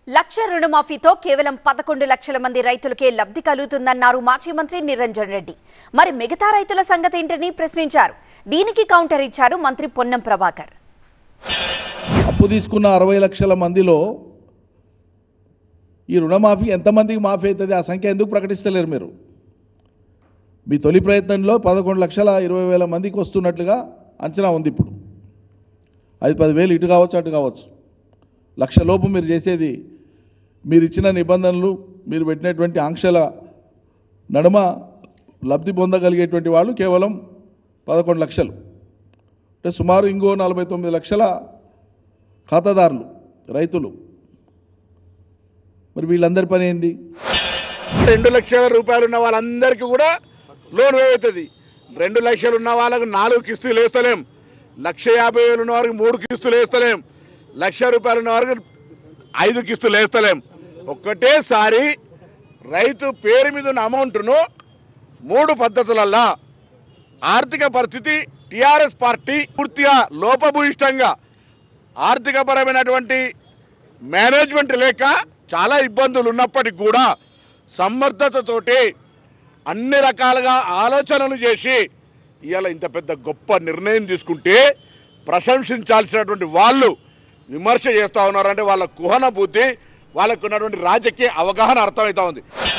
లక్ష రుణమాఫీతో కేవలం పదకొండు లక్షల మంది రైతులకే లబ్ధి కలుగుతుందన్నారు మాజీ మంత్రి నిరంజన్ రెడ్డి మరి మిగతా రైతుల సంగతి ఏంటని ప్రశ్నించారు దీనికి కౌంటర్ ఇచ్చారు మంత్రి పొన్నం ప్రభాకర్ అప్పు తీసుకున్న అరవై లక్షల మందిలో ఈ రుణమాఫీ ఎంతమందికి మాఫీ అవుతుంది ఆ సంఖ్య ఎందుకు ప్రకటిస్తలేరు మీరు మీ తొలి ప్రయత్నంలో పదకొండు లక్షల ఇరవై వేల మందికి వస్తున్నట్లుగా అంచనా ఉంది ఇప్పుడు అది పదివేలు ఇటు కావచ్చు అటు కావచ్చు లక్ష లోపు మీరు చేసేది మీరు ఇచ్చిన నిబంధనలు మీరు పెట్టినటువంటి ఆంక్షల నడుమ లబ్ధి పొందగలిగేటువంటి వాళ్ళు కేవలం పదకొండు లక్షలు అంటే సుమారు ఇంకో నలభై తొమ్మిది లక్షల ఖాతాదారులు రైతులు మరి వీళ్ళందరి పని ఏంది రెండు లక్షల రూపాయలు ఉన్న వాళ్ళందరికీ కూడా లోన్ అవుతుంది రెండు లక్షలు ఉన్న వాళ్ళకు నాలుగు కిస్తులు వేస్తలేం లక్ష యాభై వేలు ఉన్న వారికి మూడు కిస్తులు వేస్తలేం లక్ష రూపాయలు ఉన్న వారికి ఐదు కిస్తులు వేస్తలేం ఒక్కటేసారి రైతు పేరు మీద ఉన్న అమౌంట్ను మూడు పద్ధతులల్లా ఆర్థిక పరిస్థితి టిఆర్ఎస్ పార్టీ పూర్తిగా లోపభూయిష్టంగా ఆర్థికపరమైనటువంటి మేనేజ్మెంట్ లేక చాలా ఇబ్బందులు ఉన్నప్పటికీ కూడా సమర్థతతోటి అన్ని రకాలుగా ఆలోచనలు చేసి ఇవాళ ఇంత పెద్ద గొప్ప నిర్ణయం తీసుకుంటే ప్రశంసించాల్సినటువంటి వాళ్ళు విమర్శ చేస్తూ ఉన్నారంటే వాళ్ళ కుహన బుద్ధి వాళ్ళకు ఉన్నటువంటి రాజకీయ అవగాహన అర్థమవుతా ఉంది